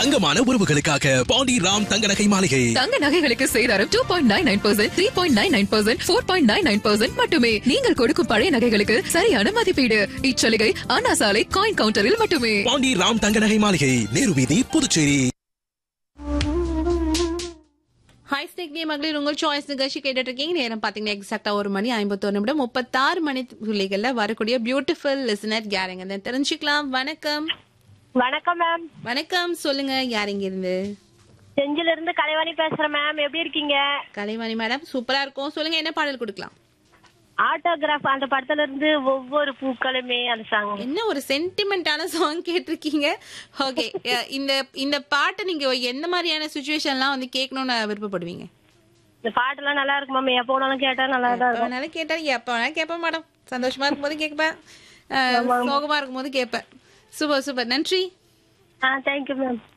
தங்கமான உறவுகளுக்காக பாண்டி ராம் தங்க நகை மாளிகை தங்க நகைகளுக்கு சேதாரம் two point nine nine percent three point nine nine percent four point nine nine percent மட்டுமே நீங்கள் கொடுக்கும் பழைய நகைகளுக்கு சரியான மதிப்பீடு இச்சலுகை அண்ணா சாலை காயின் கவுண்டரில் மட்டுமே பாண்டி ராம் தங்க நகை மாளிகை நேரு வீதி புதுச்சேரி ஹாய் ஸ்டேக் டே மகளிர் உங்கள் சாய்ஸ் நிகழ்ச்சி கேட்டுட்டு இருக்கீங்க நேரம் பாத்தீங்கன்னா எக்ஸாக்டா ஒரு மணி ஐம்பத்தொரு நிமிடம் முப்பத்தாறு மணி துளிகள்ல வரக்கூடிய பியூட்டிஃபுல் லிசனர் யாருங்க தெரிஞ்சுக்கலாம் வணக்கம் வணக்கம் மேம் வணக்கம் சொல்லுங்க யாருங்க இருந்து செஞ்சில இருந்து கலைவாணி பேசுறேன் மேம் எப்படி இருக்கீங்க கலைவாணி மேடம் சூப்பரா இருக்கும் சொல்லுங்க என்ன பாடல் கொடுக்கலாம் ஆட்டோகிராஃப் அந்த படத்துல இருந்து ஒவ்வொரு பூக்களுமே அந்த சாங் என்ன ஒரு சென்டிமெண்டான சாங் கேட்டிருக்கீங்க ஓகே இந்த இந்த பாட்டை நீங்க எந்த மாதிரியான சுச்சுவேஷன்லாம் வந்து கேட்கணும்னு விருப்பப்படுவீங்க இந்த பாட்டெல்லாம் நல்லா இருக்கு மேம் எப்போ வேணாலும் கேட்டா நல்லா தான் இருக்கும் அதனால கேட்டா எப்ப வேணா கேட்பேன் மேடம் சந்தோஷமா இருக்கும்போது கேட்பேன் அஹ், சோகமா இருக்கும்போது கேட்பேன் சூப்பர் சூப்பர் நன்றி ஆ தேங்க்யூ மேம்